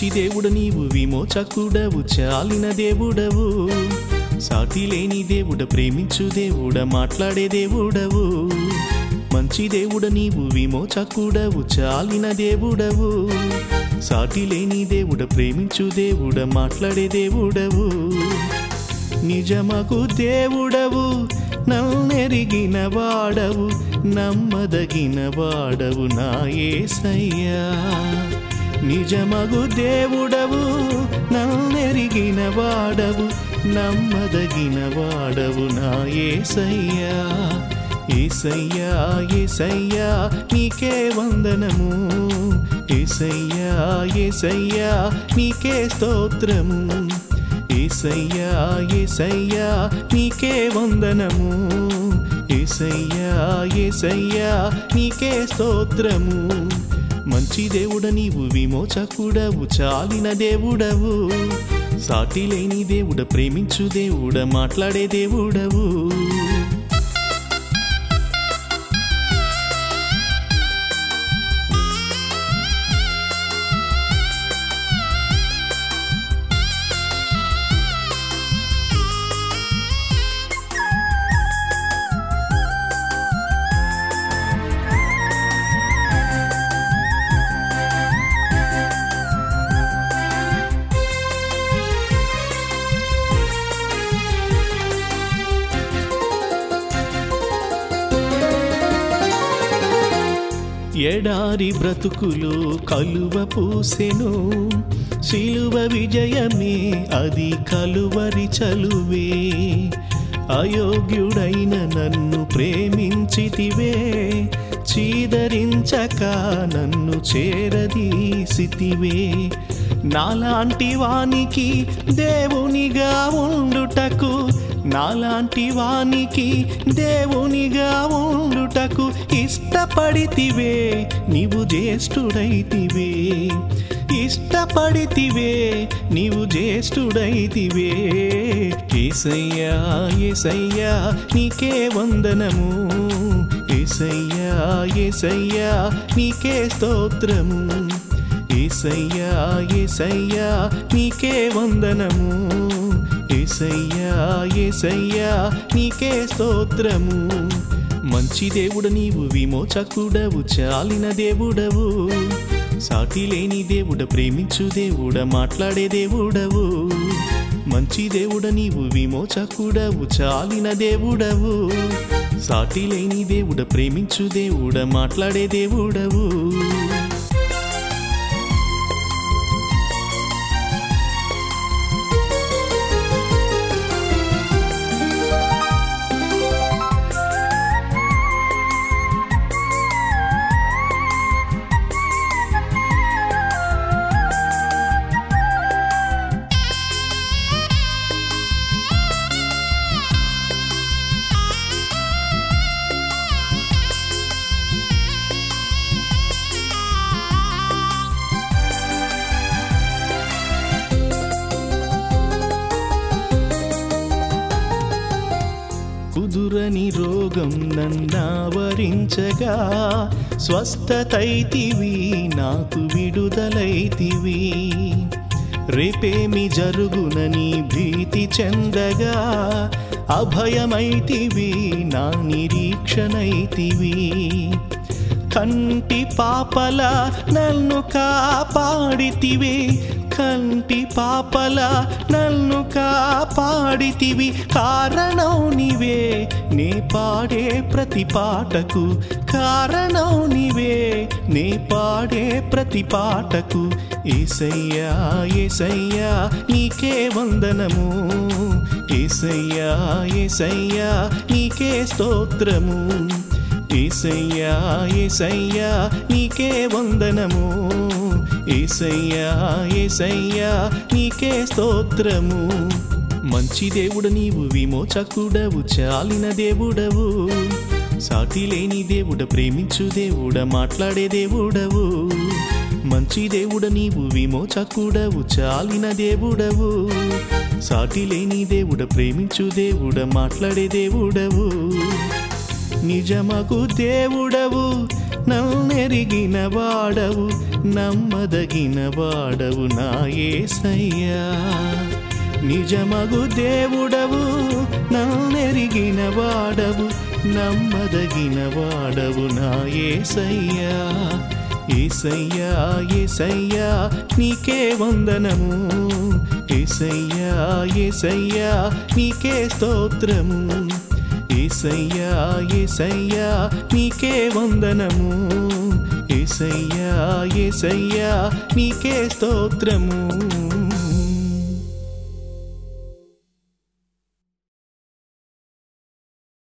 మంచి దేవుడు నీవు విమోచకుడవు చాలిన దేవుడవు సాటి లేని దేవుడ ప్రేమించు దేవుడ మాట్లాడే దేవుడవు మంచి దేవుడ నీవు విమోచకుడవు చాలిన దేవుడవు సాటి లేని దేవుడ ప్రేమించు దేవుడ మాట్లాడే దేవుడవు నిజమకు దేవుడవు నన్నెరిగిన వాడవు నమ్మదగిన వాడవు నా యేసయ్యా నిజమగు దేవుడవు నన్నెరిగిన వాడవు నమ్మదగిన వాడవు నా యేసయ్యా ఏసయ్యా ఏసయ్యా నీకే వందనము ఏసయ్యా ఏసయ్యా నీకే స్తోత్రము ఏసయ్యా ఏసయ్యా నీకే వందనము ఏసయ్యా ఏసయ్యా నీకే స్తోత్రము మంచి దేవుడ నీవు విమోచకుడవు చాలిన దేవుడవు సాటి లేని దేవుడ ప్రేమించు దేవుడ మాట్లాడే దేవుడవు ఎడారి బ్రతుకులు కలువ పూసెను శిలువ విజయమే అది కలువరి చలువే అయోగ్యుడైన నన్ను ప్రేమించితివే చీదరించక నన్ను చేరదీసితివే నాలాంటి వానికి దేవునిగా ఉండుటకు నాలాంటి వానికి దేవునిగా ఉండుటకు ఇష్టపడితివే నీవు జ్యేష్ఠుడైతివే ఇష్టపడితివే నీవు జ్యేష్ఠుడైతివే ఏసయ్యా ఏసయ్యా నీకే వందనము ఏసయ్యా ఏసయ్యా నీకే స్తోత్రము ఏసయ్యా ఏసయ్యా నీకే వందనము ఏసయ్యా ఏసయ్యా నీకే స్తోత్రము మంచి దేవుడు నీవు విమోచకుడవు చాలిన దేవుడవు సాటి లేని దేవుడ ప్రేమించు దేవుడ మాట్లాడే దేవుడవు మంచి దేవుడ నీవు విమోచకుడవు చాలిన దేవుడవు సాటి లేని దేవుడ ప్రేమించు దేవుడ మాట్లాడే దేవుడవు కుదురని రోగం నన్నావరించగా స్వస్థతైతివి నాకు విడుదలైతివి రేపేమి జరుగునని భీతి చెందగా అభయమైతివి నా నిరీక్షణైతివి కంటి పాపల నన్ను కాపాడితివి కంటి పాపల నన్ను కాపాడితివి కారణం నీవే నే పాడే ప్రతి పాటకు కారణం నీవే నే పాడే ప్రతి పాటకు ఏసయ్యా ఏసయ్యా నీకే వందనము ఏసయ్యా ఏసయ్యా నీకే స్తోత్రము ఏసయ్యా ఏసయ్యా నీకే వందనము ఏసయ్యా ఏసయ్యా నీకే స్తోత్రము మంచి దేవుడు నీవు విమోచకుడవు చాలిన దేవుడవు సాటి లేని దేవుడ ప్రేమించు దేవుడ మాట్లాడే దేవుడవు మంచి దేవుడ నీవు విమోచకుడవు చాలిన దేవుడవు సాటి లేని దేవుడ ప్రేమించు దేవుడ మాట్లాడే దేవుడవు నిజమకు దేవుడవు నన్నెరిగిన వాడవు నమ్మదగిన వాడవు నా యేసయ్యా నిజమగు దేవుడవు నన్నెరిగిన వాడవు నమ్మదగిన వాడవు నా యేసయ్యా ఏసయ్యా ఏసయ్యా నీకే వందనము ఏసయ్యా ఏసయ్యా నీకే స్తోత్రము ఏసయ్యా ఏసయ్యా నీకే వందనము ఏసయ్యా ఏసయ్యా నీకే స్తోత్రము